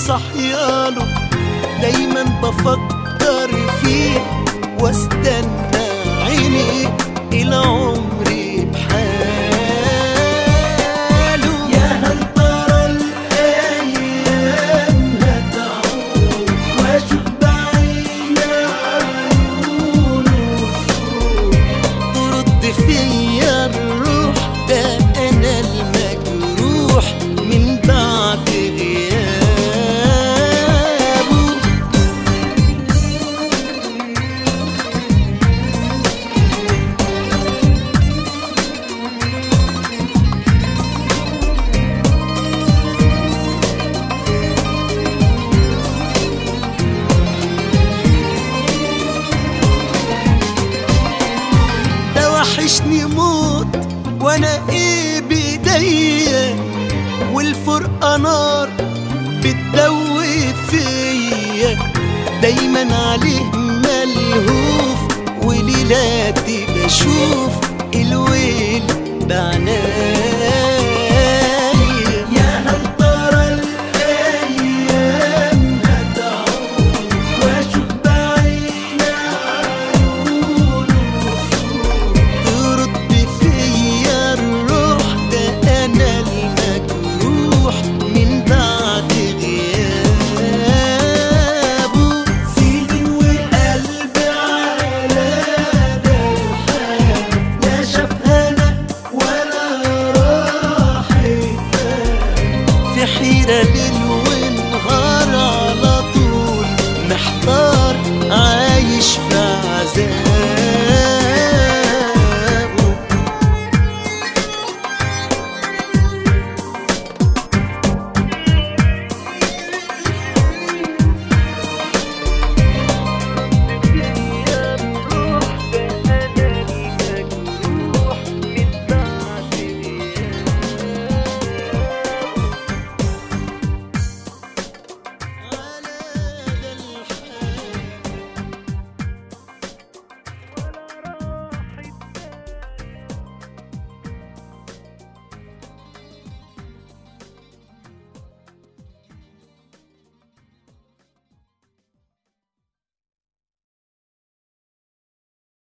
صحياله دايما بفكر فيه واستنى عيني الى عمري بحاله يا هل ترى الايام هتعود واشوف بعين عيونه الصوت ترد فيا الروح ده انا المجروح من بعد غيابه ده وحشني موت وانا ايه بايديا والفرقة نار بتدوي فيا دايما عليه ملهوف وليلاتي بشوف الويل بعنايا يا هل ترى الايام هتعود واشوف بعين عيونه ترد فيا الروح ده انا المجروح من بعد غيابه سيدي وقلبي على ده الحال لا شاف هنا ولا راحت في حيرة ليل ونهار على طول محتار عايش في عذاب